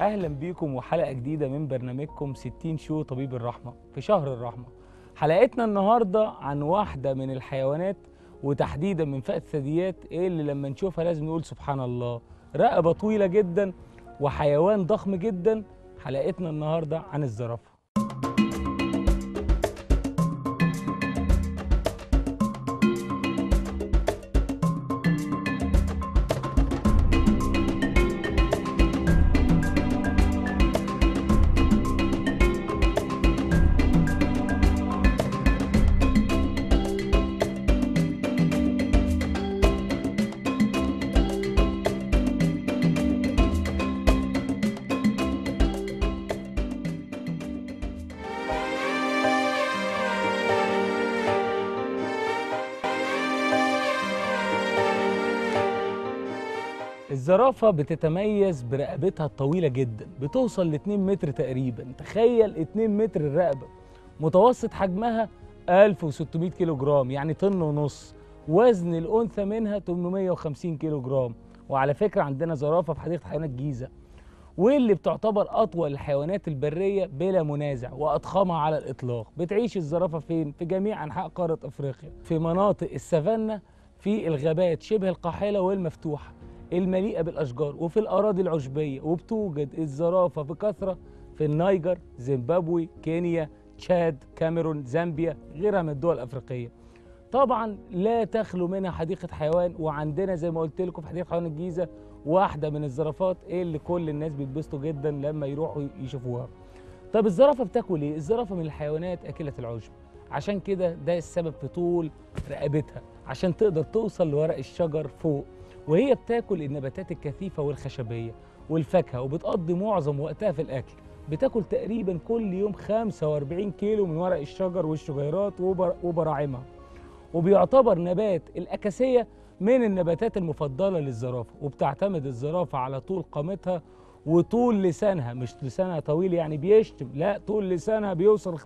اهلا بيكم وحلقه جديده من برنامجكم 60 شو طبيب الرحمه في شهر الرحمه حلقتنا النهارده عن واحده من الحيوانات وتحديدا من فئه الثدييات اللي لما نشوفها لازم نقول سبحان الله رقبه طويله جدا وحيوان ضخم جدا حلقتنا النهارده عن الزرافه الزرافة بتتميز برقبتها الطويلة جدا بتوصل ل 2 متر تقريبا تخيل 2 متر الرقبة متوسط حجمها 1600 كيلو جرام يعني طن ونص وزن الأنثى منها 850 كيلو جرام وعلى فكرة عندنا زرافة في حديقة حيوانات جيزة واللي بتعتبر أطول الحيوانات البرية بلا منازع وأضخمها على الإطلاق بتعيش الزرافة فين؟ في جميع أنحاء قارة أفريقيا في مناطق السافانا في الغابات شبه القاحلة والمفتوحة المليئة بالأشجار وفي الأراضي العشبية وبتوجد الزرافة بكثرة في النيجر زيمبابوي كينيا تشاد كاميرون زامبيا غيرها من الدول الأفريقية طبعا لا تخلو منها حديقة حيوان وعندنا زي ما قلت لكم في حديقة حيوان الجيزة واحدة من الزرافات اللي كل الناس بيتبسطوا جدا لما يروحوا يشوفوها طب الزرافة بتاكل ايه؟ الزرافة من الحيوانات أكلة العشب عشان كده ده السبب في طول رقبتها عشان تقدر توصل لورق الشجر فوق وهي بتاكل النباتات الكثيفة والخشبية والفاكهة وبتقضي معظم وقتها في الأكل بتاكل تقريبا كل يوم 45 كيلو من ورق الشجر والشجيرات وبر- وبراعمها وبيعتبر نبات الأكاسية من النباتات المفضلة للزرافة وبتعتمد الزرافة على طول قامتها وطول لسانها مش لسانها طويل يعني بيشتم لا طول لسانها بيوصل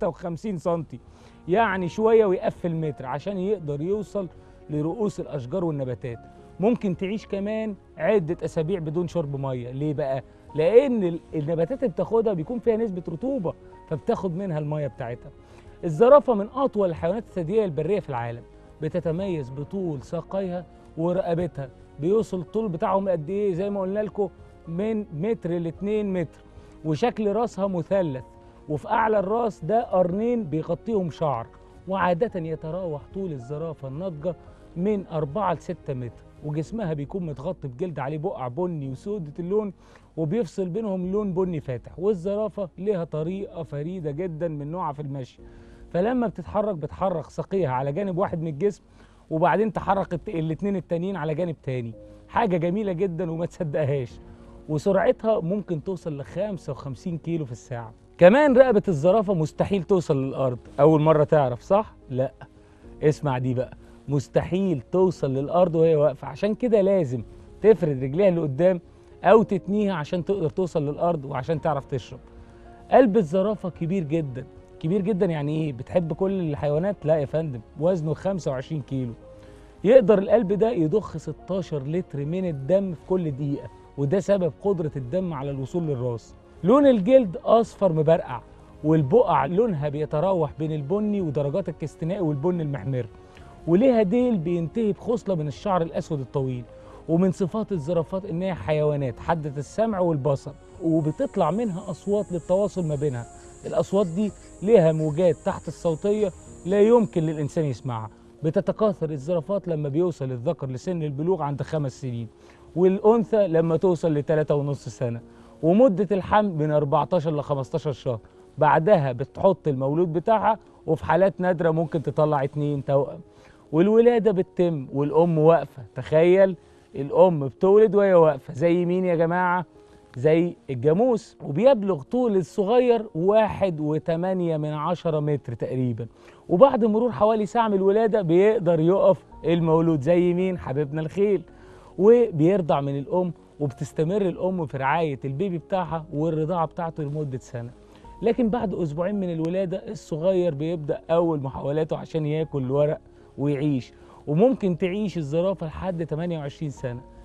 53 سنتي يعني شوية ويقفل متر عشان يقدر يوصل لرؤوس الأشجار والنباتات ممكن تعيش كمان عدة أسابيع بدون شرب مية ليه بقى؟ لأن ال- النباتات اللي بتاخدها بيكون فيها نسبة رطوبة فبتاخد منها المية بتاعتها الزرافة من أطول الحيوانات الثديية البرية في العالم بتتميز بطول ساقيها ورقبتها بيوصل الطول بتاعهم قد إيه زي ما قلنا لكم من متر ل 2 متر وشكل راسها مثلث وفي أعلى الراس ده قرنين بيغطيهم شعر وعادة يتراوح طول الزرافة الناضجة من 4 ل 6 متر وجسمها بيكون متغطي بجلد عليه بقع بني وسودة اللون وبيفصل بينهم لون بني فاتح والزرافة ليها طريقة فريدة جدا من نوعها في المشي فلما بتتحرك بتحرك ساقيها على جانب واحد من الجسم وبعدين تحرك الت- الاتنين التانيين على جانب تاني حاجة جميلة جدا وما تصدقهاش وسرعتها ممكن توصل ل 55 كيلو في الساعة كمان رقبة الزرافة مستحيل توصل للأرض أول مرة تعرف صح؟ لا اسمع دي بقى مستحيل توصل للأرض وهي واقفة عشان كده لازم تفرد رجليها لقدام أو تتنيها عشان تقدر توصل للأرض وعشان تعرف تشرب قلب الزرافة كبير جدا كبير جدا يعني ايه بتحب كل الحيوانات لا يا فندم وزنه 25 كيلو يقدر القلب ده يضخ 16 لتر من الدم في كل دقيقة وده سبب قدرة الدم على الوصول للراس لون الجلد أصفر مبرقع والبقع لونها بيتراوح بين البني ودرجات الكستنائي والبني المحمر وليها ديل بينتهي بخصلة من الشعر الأسود الطويل ومن صفات الزرافات إنها حيوانات حادة السمع والبصر وبتطلع منها أصوات للتواصل ما بينها الأصوات دي ليها موجات تحت الصوتية لا يمكن للإنسان يسمعها بتتكاثر الزرافات لما بيوصل الذكر لسن البلوغ عند خمس سنين والأنثى لما توصل لثلاثة ونص سنة ومدة الحمل من 14 ل 15 شهر بعدها بتحط المولود بتاعها وفي حالات نادرة ممكن تطلع اتنين توأم والولادة بتتم والأم واقفة تخيل الأم بتولد وهي واقفة زي مين يا جماعة؟ زي الجاموس وبيبلغ طول الصغير واحد وتمانية من عشرة متر تقريبا وبعد مرور حوالي ساعة من الولادة بيقدر يقف المولود زي مين حبيبنا الخيل وبيرضع من الأم وبتستمر الأم في رعاية البيبي بتاعها والرضاعة بتاعته لمدة سنة لكن بعد أسبوعين من الولادة الصغير بيبدأ أول محاولاته عشان ياكل الورق ويعيش وممكن تعيش الزرافة لحد 28 سنة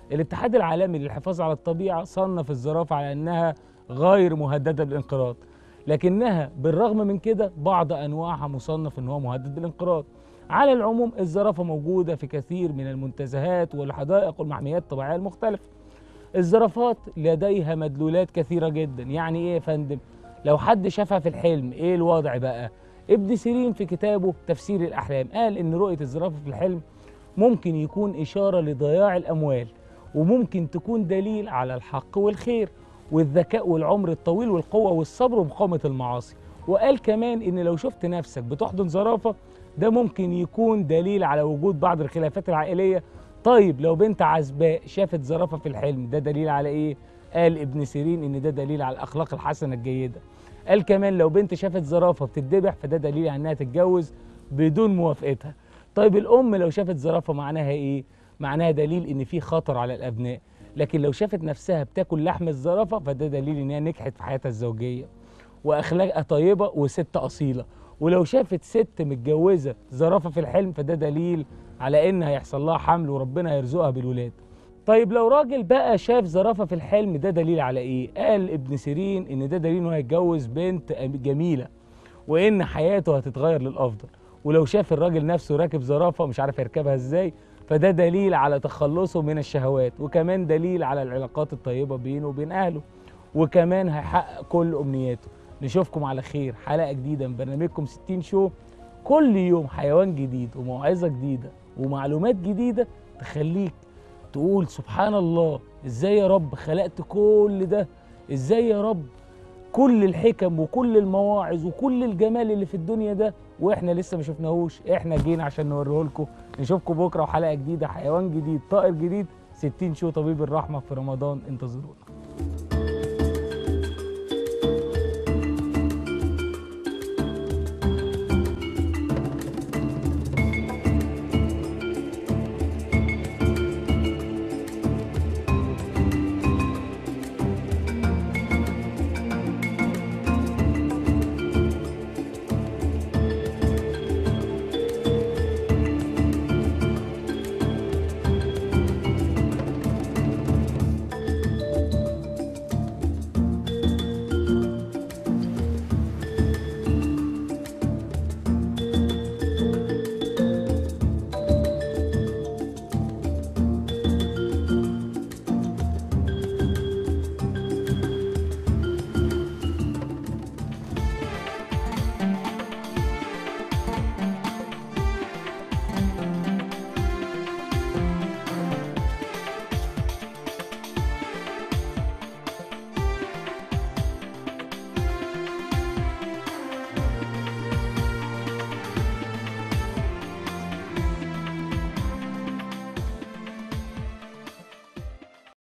الاتحاد العالمي للحفاظ على الطبيعة صنف الزرافة على أنها غير مهددة بالانقراض لكنها بالرغم من كده بعض أنواعها مصنف أنه مهدد بالانقراض على العموم الزرافة موجودة في كثير من المنتزهات والحدائق والمحميات الطبيعية المختلفة الزرافات لديها مدلولات كثيرة جدا يعني ايه يا فندم لو حد شافها في الحلم ايه الوضع بقى ابن سيرين في كتابه تفسير الأحلام قال إن رؤية الزرافة في الحلم ممكن يكون إشارة لضياع الأموال وممكن تكون دليل على الحق والخير والذكاء والعمر الطويل والقوة والصبر ومقاومة المعاصي وقال كمان إن لو شفت نفسك بتحضن زرافة ده ممكن يكون دليل على وجود بعض الخلافات العائلية طيب لو بنت عزباء شافت زرافة في الحلم ده دليل على إيه؟ قال ابن سيرين إن ده دليل على الأخلاق الحسنة الجيدة قال كمان لو بنت شافت زرافة بتتذبح فده دليل على إنها تتجوز بدون موافقتها طيب الأم لو شافت زرافة معناها إيه؟ معناها دليل إن في خطر على الأبناء لكن لو شافت نفسها بتاكل لحم الزرافة فده دليل إن هي نجحت في حياتها الزوجية وأخلاقها طيبة وست أصيلة ولو شافت ست متجوزة زرافة في الحلم فده دليل على إن هيحصل لها حمل وربنا هيرزقها بالولاد طيب لو راجل بقى شاف زرافة في الحلم ده دليل على إيه؟ قال ابن سيرين إن ده دليل إنه هيتجوز بنت جميلة وإن حياته هتتغير للأفضل ولو شاف الراجل نفسه راكب زرافة مش عارف يركبها إزاي فده دليل على تخلصه من الشهوات وكمان دليل على العلاقات الطيبة بينه وبين أهله وكمان هيحقق كل أمنياته نشوفكم على خير حلقة جديدة من برنامجكم 60 شو كل يوم حيوان جديد وموعظة جديدة ومعلومات جديدة تخليك تقول سبحان الله ازاي يا رب خلقت كل ده ازاي يا رب كل الحكم وكل المواعظ وكل الجمال اللي في الدنيا ده واحنا لسه ما شفناهوش احنا جينا عشان نوريه لكم نشوفكم بكره وحلقه جديده حيوان جديد طائر جديد 60 شو طبيب الرحمه في رمضان انتظرونا